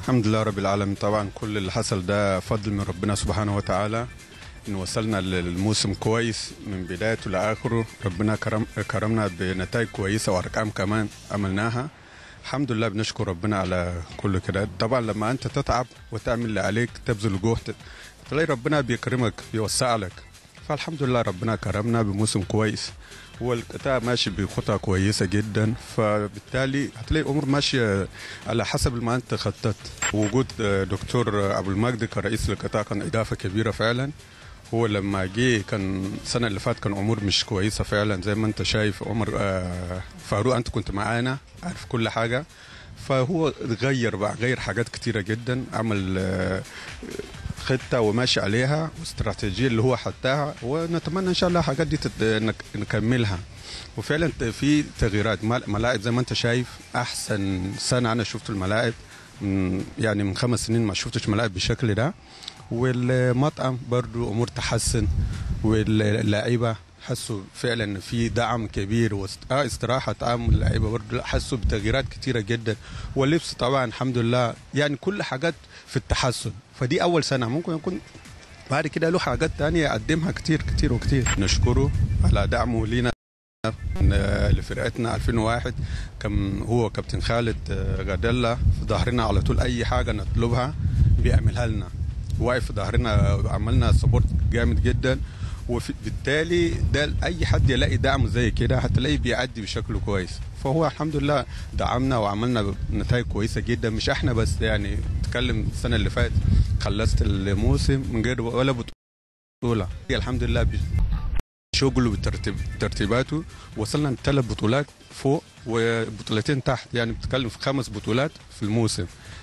الحمد لله رب العالمين طبعا كل اللي حصل ده فضل من ربنا سبحانه وتعالى ان وصلنا للموسم كويس من بدايته لاخره ربنا كرم كرمنا بنتائج كويسه وارقام كمان عملناها الحمد لله بنشكر ربنا على كل كده طبعا لما انت تتعب وتعمل اللي عليك تبذل جهد تلاقي ربنا بيكرمك بيوسع لك فالحمد لله ربنا كرمنا بموسم كويس هو القطاع ماشي بخطى كويسة جدا فبالتالي هتلاقي الأمور ماشية على حسب ما أنت خططت وجود دكتور أبو المجد كرئيس القطاع كان إضافة كبيرة فعلا هو لما جه كان السنة اللي فاتت كان أمور مش كويسة فعلا زي ما أنت شايف عمر آه، فاروق أنت كنت معانا عارف كل حاجة فهو غير بقى غير حاجات كتيرة جدا عمل آه، خطه وماشي عليها واستراتيجيه اللي هو حطها ونتمنى ان شاء الله الحاجات دي تت... نك- نكملها وفعلا ت- في تغييرات مل- ملاعب زي ما انت شايف احسن سنه انا شفت الملاعب من يعني من خمس سنين ما شفتش ملاعب بالشكل ده والمطعم برضو امور تحسن واللاعيبه حسوا فعلا ان في دعم كبير واست... اه استراحه طعام اللعيبه برضو لا، حسوا بتغييرات كتيره جدا واللبس طبعا الحمد لله يعني كل حاجات في التحسن فدي اول سنه ممكن يكون بعد كده له حاجات تانية يقدمها كتير كتير وكتير نشكره على دعمه لينا آه، لفرقتنا 2001 كان هو كابتن خالد آه، غدلة في ظهرنا على طول اي حاجه نطلبها بيعملها لنا واقف في ظهرنا عملنا سبورت جامد جدا وبالتالي ده اي حد يلاقي دعم زي كده هتلاقيه بيعدي بشكل كويس فهو الحمد لله دعمنا وعملنا نتائج كويسه جدا مش احنا بس يعني تكلم السنه اللي فاتت خلصت الموسم من غير ولا بطوله الحمد لله شغله بترتيب ترتيباته وصلنا لثلاث بطولات فوق وبطولتين تحت يعني بتتكلم في خمس بطولات في الموسم